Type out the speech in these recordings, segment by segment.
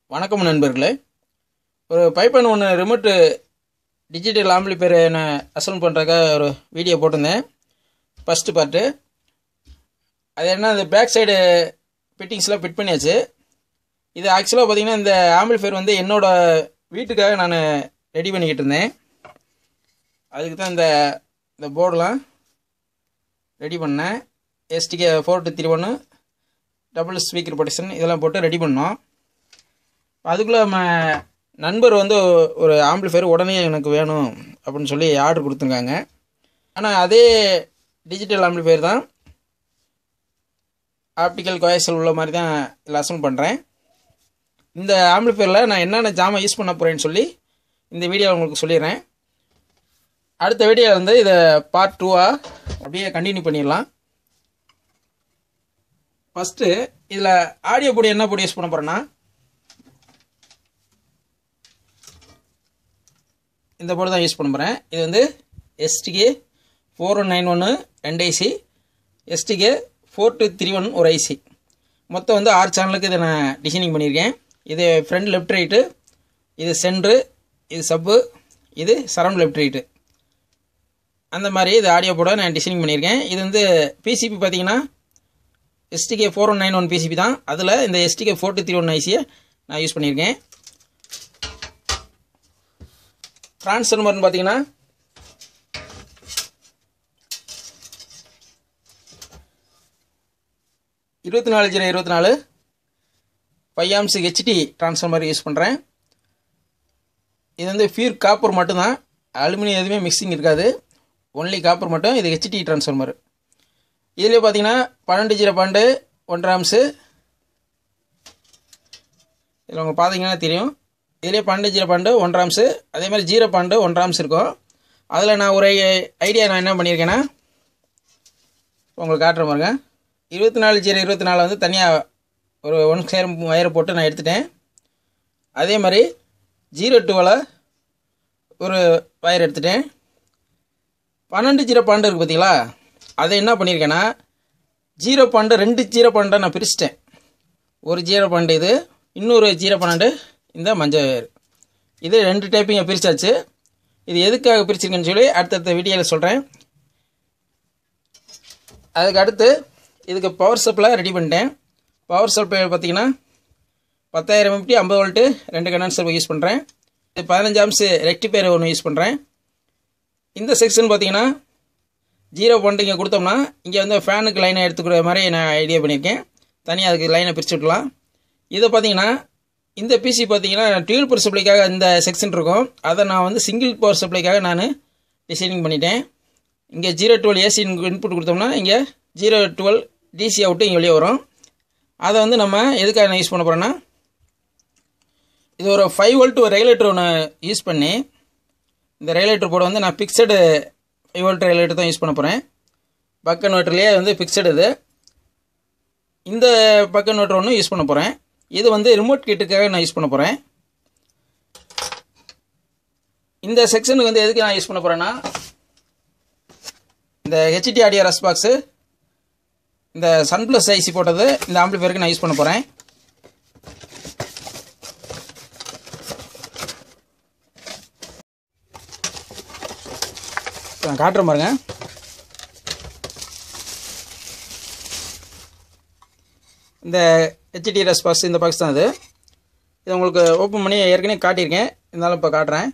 வணக்கம் நண்பர்களே ஒரு பைப்பன் ஒன்று ரிமோட்டு டிஜிட்டல் ஆம்பிளிஃபையர் நான் அசல் பண்ணுறதுக்காக ஒரு வீடியோ போட்டிருந்தேன் ஃபஸ்ட்டு பார்ட்டு அது என்ன அந்த பேக் சைடு ஃபிட்டிங்ஸ்லாம் ஃபிட் பண்ணியாச்சு இது ஆக்சுவலாக பார்த்தீங்கன்னா இந்த ஆம்பிளிஃபையர் வந்து என்னோட வீட்டுக்காக நான் ரெடி பண்ணிக்கிட்டு இருந்தேன் அதுக்கு தான் இந்த இந்த போர்டெலாம் ரெடி பண்ணேன் எஸ்டிகே ஃபோர் டூ த்ரீ ஒன்று டபுள் ஸ்பீக்கர் ப்ரொடெக்ஷன் இதெல்லாம் போட்டு ரெடி பண்ணோம் அதுக்குள்ளே நம்ம நண்பர் வந்து ஒரு ஆம்பிளிஃபையர் உடனே எனக்கு வேணும் அப்படின்னு சொல்லி ஆர்டர் கொடுத்துருக்காங்க ஆனால் அதே டிஜிட்டல் ஆம்பிளிஃபையர் தான் ஆப்டிக்கல் கோயசல் உள்ள மாதிரி தான் இதில் அசம்பிள் பண்ணுறேன் இந்த ஆம்பிளிஃபையரில் நான் என்னென்ன ஜாமான் யூஸ் பண்ண போகிறேன்னு சொல்லி இந்த வீடியோ உங்களுக்கு சொல்லிடுறேன் அடுத்த வீடியோ வந்து இதை பார்ட் டூவாக அப்படியே கண்டினியூ பண்ணிடலாம் ஃபஸ்ட்டு இதில் ஆடியோ பொடி என்ன பொடி யூஸ் பண்ண போகிறேன்னா இந்த போர்டு தான் யூஸ் பண்ண போகிறேன் இது வந்து எஸ்டிகே ஃபோர் ஒன் நைன் ஒன்று ரெண்டு IC STK four two three one ஒரு ஐசி மொத்தம் வந்து ஆறு சேனலுக்கு இதை நான் டிசைனிங் பண்ணியிருக்கேன் இது ஃப்ரண்ட் லெஃப்ட் ரைட்டு இது சென்ட்ரு இது சப்பு இது சரவுண்ட் லெஃப்ட் ரைட்டு அந்த மாதிரி இது ஆடியோ போட நான் டிசைனிங் பண்ணியிருக்கேன் இது வந்து பிசிபி பார்த்தீங்கன்னா STK four one nine one PCB தான் அதில் இந்த STK four two three one ஐசியை நான் யூஸ் பண்ணியிருக்கேன் டிரான்ஸ்ஃபார்மர்னு பார்த்தீங்கன்னா இருபத்தி நாலு ஜீரோ இருபத்தி நாலு five amps HD transformer use பண்ணுறேன் இது வந்து ஃபியூர் காப்பர் மட்டும்தான் அலுமினியம் எதுவுமே மிக்சிங் இருக்காது ஒன்லி காப்பர் மட்டும் இது ஹெச்டி டிரான்ஸ்ஃபார்மர் இதுலேயே பார்த்தீங்கன்னா பன்னெண்டு ஜீரோ பன்னெண்டு ஒன்றரை ஆம்ஸு இதில் உங்களுக்கு பார்த்தீங்கன்னா தெரியும் இதுலேயே பன்னெண்டு ஜீரோ பன்னெண்டு ஒன்றரை ஆம்ஸு அதே மாதிரி ஜீரோ பன்னெண்டு ஒன்றரை ஆம்ஸ் இருக்கும் அதில் நான் ஒரு ஐடியா நான் என்ன பண்ணியிருக்கேன்னா உங்களுக்கு காட்டுற பாருங்க இருபத்தி நாலு ஜீரோ இருபத்தி நாலு வந்து தனியாக ஒரு ஒன் ஸ்கொயர் ஒயரை போட்டு நான் எடுத்துட்டேன் அதே மாதிரி ஜீரோ டூவில் ஒரு ஒயர் எடுத்துட்டேன் பன்னெண்டு ஜீரோ பன்னெண்டு இருக்குது பார்த்தீங்களா அதை என்ன பண்ணியிருக்கேன்னா ஜீரோ பன்னெண்டு ரெண்டு ஜீரோ பன்னெண்டை நான் பிரிச்சிட்டேன் ஒரு ஜீரோ பன்னெண்டு இது இன்னொரு ஜீரோ பன்னெண்டு இந்த மஞ்சள் ஒயர் இது ரெண்டு டைப்பிங்க பிரித்தாச்சு இது எதுக்காக பிரிச்சிருக்கேன்னு சொல்லி அடுத்தடுத்த வீடியோவில் சொல்கிறேன் அதுக்கு அடுத்து இதுக்கு பவர் சப்ளை ரெடி பண்ணிட்டேன் பவர் சப்ளை பார்த்தீங்கன்னா பத்தாயிரம் எம்டி ஐம்பது வோல்ட்டு ரெண்டு கண்டன்சர் யூஸ் பண்ணுறேன் இது பதினஞ்சு ஆம்ஸு ரெக்டிஃபையர் ஒன்று யூஸ் பண்ணுறேன் இந்த செக்ஷன் பார்த்தீங்கன்னா ஜீரோ பண்ணிட்டு இங்கே கொடுத்தோம்னா இங்கே வந்து ஃபேனுக்கு லைனை எடுத்துக்கிற மாதிரி நான் ஐடியா பண்ணியிருக்கேன் தனியாக அதுக்கு லைனை பிரித்து விடலாம் இதை பார்த்தீங்கன்னா இந்த பிசி பார்த்தீங்கன்னா டியூல் பவர் சப்ளைக்காக இந்த செக்ஷன் இருக்கும் அதை நான் வந்து சிங்கிள் பவர் சப்ளைக்காக நான் டிசைனிங் பண்ணிட்டேன் இங்கே ஜீரோ டுவெல் ஏசி இன்புட் கொடுத்தோம்னா இங்கே ஜீரோ டுவெல் டிசி அவுட்டு இங்கே வெளியே வரும் அதை வந்து நம்ம எதுக்காக நான் யூஸ் பண்ண போகிறேன்னா இது ஒரு ஃபைவ் வோல்ட் ஒரு ரெகுலேட்டர் ஒன்று யூஸ் பண்ணி இந்த ரெகுலேட்டர் போர்டு வந்து நான் ஃபிக்ஸடு ஃபைவ் வோல்ட் ரெகுலேட்டர் தான் யூஸ் பண்ண போகிறேன் பக்க நோட்டர்லேயே வந்து ஃபிக்ஸடு இது இந்த பக்க நோட்டர் ஒன்று யூஸ் பண்ண போகிறேன் இது வந்து ரிமோட் கிட்டுக்காக நான் யூஸ் பண்ண போகிறேன் இந்த செக்ஷனுக்கு வந்து எதுக்கு நான் யூஸ் பண்ண போகிறேன்னா இந்த ஹெச்டி ஆடிஆர்எஸ் பாக்ஸு இந்த சன் ப்ளஸ் ஐசி போட்டது இந்த ஆம்பிளிஃபயருக்கு நான் யூஸ் பண்ண போகிறேன் நான் காட்டுறேன் பாருங்க இந்த ஹெச்டிஆர்எஸ் பாக்ஸ் இந்த பாக்ஸ் தான் இது இதை உங்களுக்கு ஓப்பன் பண்ணி ஏற்கனவே காட்டியிருக்கேன் இருந்தாலும் இப்போ காட்டுறேன்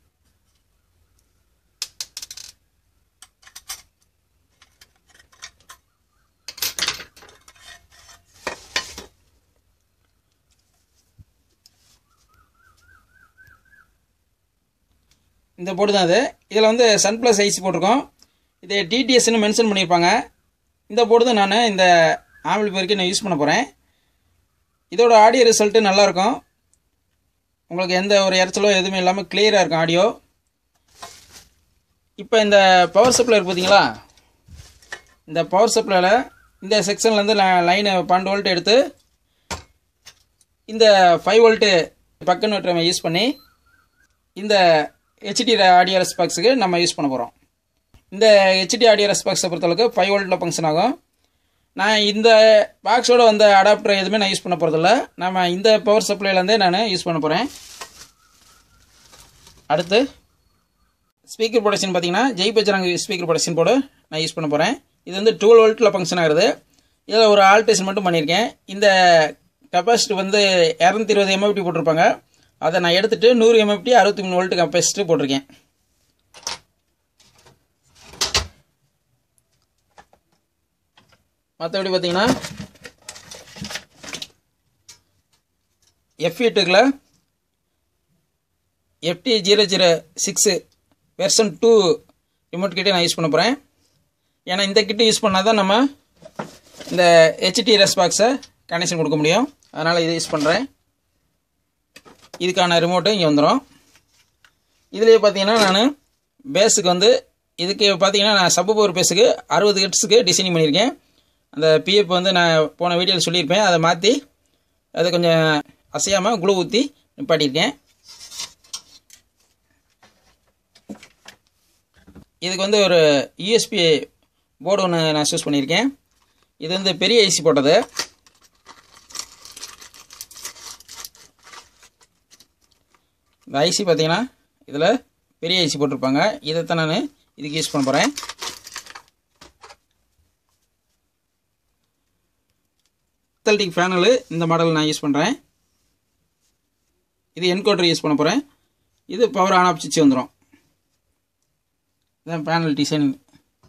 இந்த போர்டு தான் இது இதில் வந்து சன் ப்ளஸ் ஐசி போட்டிருக்கோம் இது டிடிஎஸ்ன்னு மென்ஷன் பண்ணியிருப்பாங்க இந்த போர்டு தான் நான் இந்த ஆம்பிளிஃபயருக்கு நான் யூஸ் பண்ண போகிறேன் இதோட ஆடியோ ரிசல்ட்டு நல்லாயிருக்கும் உங்களுக்கு எந்த ஒரு இறச்சலோ எதுவுமே இல்லாமல் கிளியராக இருக்கும் ஆடியோ இப்போ இந்த பவர் சப்ளை இருக்குது பார்த்தீங்களா இந்த பவர் சப்ளையில் இந்த செக்ஷன்லேருந்து லைனை பன்னெண்டு வோல்ட் எடுத்து இந்த ஃபைவ் வோல்ட்டு பக்க நோட்டை நம்ம யூஸ் பண்ணி இந்த ஹெச்டி ஆடியோ ரெஸ்பாக்ஸுக்கு நம்ம யூஸ் பண்ண போகிறோம் இந்த ஹெச்டி ஆடியோ ரெஸ்பாக்ஸை பொறுத்தளவுக்கு ஃபைவ் வோல்ட்டில் ஃபங்க்ஷன் ஆகும் நான் இந்த பாக்ஸோட வந்த அடாப்டர் எதுவுமே நான் யூஸ் பண்ண போகிறதில்ல நம்ம இந்த பவர் சப்ளைலேருந்தே நான் யூஸ் பண்ண போகிறேன் அடுத்து ஸ்பீக்கர் ப்ரொடக்ஷன் பார்த்தீங்கன்னா Jai Bajrang speaker protection board நான் யூஸ் பண்ண போகிறேன் இது வந்து டுவெல் வோல்ட்டில் ஃபங்க்ஷன் ஆகுது இதில் ஒரு ஆல்ட்ரேஷன் மட்டும் பண்ணியிருக்கேன் இந்த கெப்பாசிட்டி வந்து இரநூத்தி இருபது எம்எஃப்டி போட்டிருப்பாங்க அதை நான் எடுத்துகிட்டு நூறு எம்எஃப்டி அறுபத்தி மூணு வோல்ட் கெப்பாசிட்டி போட்டிருக்கேன் மற்றபடி பார்த்தீங்கன்னா எஃப் எட்டுக்குள்ள FT zero zero six version two remote கிட்டே நான் யூஸ் பண்ண போகிறேன் ஏன்னா இந்த கிட்டு யூஸ் பண்ணால் தான் நம்ம இந்த ஹெச்டி ரெஸ் பாக்ஸை கனெக்ஷன் கொடுக்க முடியும் அதனால் இதை யூஸ் பண்ணுறேன் இதுக்கான ரிமோட்டு இங்கே வந்துடும் இதுலேயே பார்த்தீங்கன்னா நான் பேஸுக்கு வந்து இதுக்கு பார்த்தீங்கன்னா நான் சப்பு பவர் பேஸுக்கு அறுபது ஹெட்ஸுக்கு டிசைனிங் பண்ணியிருக்கேன் அந்த பிஎஃப் வந்து நான் போன வீடியோவில் சொல்லியிருப்பேன் அதை மாற்றி அதை கொஞ்சம் அசையாமல் குழு ஊற்றி நிப்பாட்டியிருக்கேன் இதுக்கு வந்து ஒரு யூஎஸ்பி போர்டு ஒன்று நான் சூஸ் பண்ணியிருக்கேன் இது வந்து பெரிய ஐசி போட்டது இந்த ஐசி பார்த்தீங்கன்னா இதில் பெரிய ஐசி போட்டிருப்பாங்க இதைத்தான் நான் இதுக்கு யூஸ் பண்ண போகிறேன் அத்தல்டிக் ஃபேனலு இந்த மாடல் நான் யூஸ் பண்ணுறேன் இது என்கோடர் யூஸ் பண்ண போகிறேன் இது பவர் ஆன் ஆஃப் சுவிட்ச் வந்துடும் இதான் பேனல் டிசைனிங்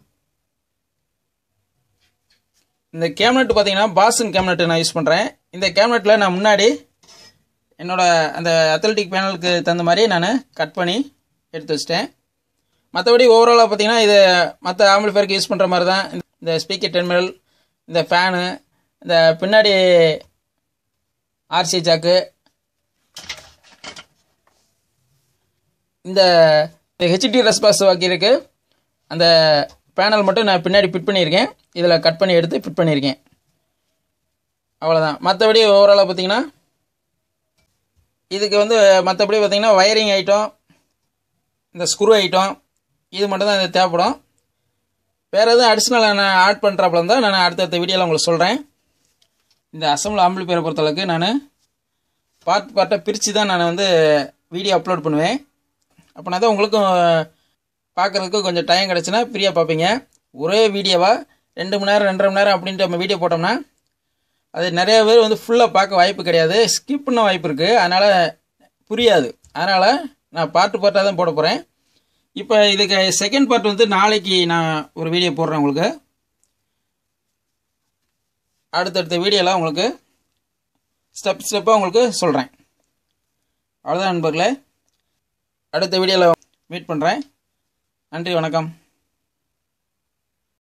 இந்த கேம்னெட் பார்த்தீங்கன்னா பாசன் கேம்னெட் நான் யூஸ் பண்ணுறேன் இந்த கேம்னெட்டில் நான் முன்னாடி என்னோட அந்த அத்லட்டிக் பேனலுக்கு தகுந்த மாதிரி நான் கட் பண்ணி எடுத்து வச்சிட்டேன் மற்றபடி ஓவராலாக பார்த்தீங்கன்னா இது மற்ற ஆம்பிள்ஃபேருக்கு யூஸ் பண்ணுற மாதிரி தான் இந்த ஸ்பீக்கர் டெர்மினல் இந்த ஃபேனு இந்த பின்னாடி ஆர்சி ஜாக்கு இந்த ஹெச்டி ரெஸ்பாஸ் வாக்கியிருக்கு அந்த பேனல் மட்டும் நான் பின்னாடி ஃபிட் பண்ணியிருக்கேன் இதில் கட் பண்ணி எடுத்து ஃபிட் பண்ணியிருக்கேன் அவ்வளோதான் மற்றபடி ஓவராலாக பார்த்தீங்கன்னா இதுக்கு வந்து மற்றபடி பார்த்தீங்கன்னா வயரிங் ஐட்டம் இந்த ஸ்க்ரூ ஐட்டம் இது மட்டும் தான் இது தேவைப்படும் வேறு எதுவும் அடிஷ்னல் நான் ஆட் பண்ணுறாப்புல இருந்தால் நான் அடுத்தடுத்த வீடியோவில் உங்களுக்கு சொல்கிறேன் இந்த அசம்பிள் ஆம்பிளிஃபையரை பொறுத்தளவுக்கு நான் பார்ட் பார்ட்டாக பிரித்து தான் நான் வந்து வீடியோ அப்லோட் பண்ணுவேன் அப்படின்னா தான் உங்களுக்கும் பார்க்குறதுக்கு கொஞ்சம் டைம் கிடச்சுன்னா ஃப்ரீயாக பார்ப்பீங்க ஒரே வீடியோவாக ரெண்டு மணி நேரம் ரெண்டரை மணி நேரம் அப்படின்ட்டு நம்ம வீடியோ போட்டோம்னா அது நிறைய பேர் வந்து ஃபுல்லாக பார்க்க வாய்ப்பு கிடையாது ஸ்கிப் பண்ண வாய்ப்பு இருக்குது அதனால் புரியாது அதனால் நான் பார்ட்டு பார்ட்டாக தான் போட போகிறேன் இப்போ இதுக்கு செகண்ட் பார்ட் வந்து நாளைக்கு நான் ஒரு வீடியோ போடுறேன் உங்களுக்கு அடுத்தடுத்த வீடியோலாம் உங்களுக்கு ஸ்டெப் ஸ்டெப்பாக உங்களுக்கு சொல்கிறேன் அவ்வளோதான் நண்பர்களே அடுத்த வீடியோவில் மீட் பண்ணுறேன் நன்றி வணக்கம்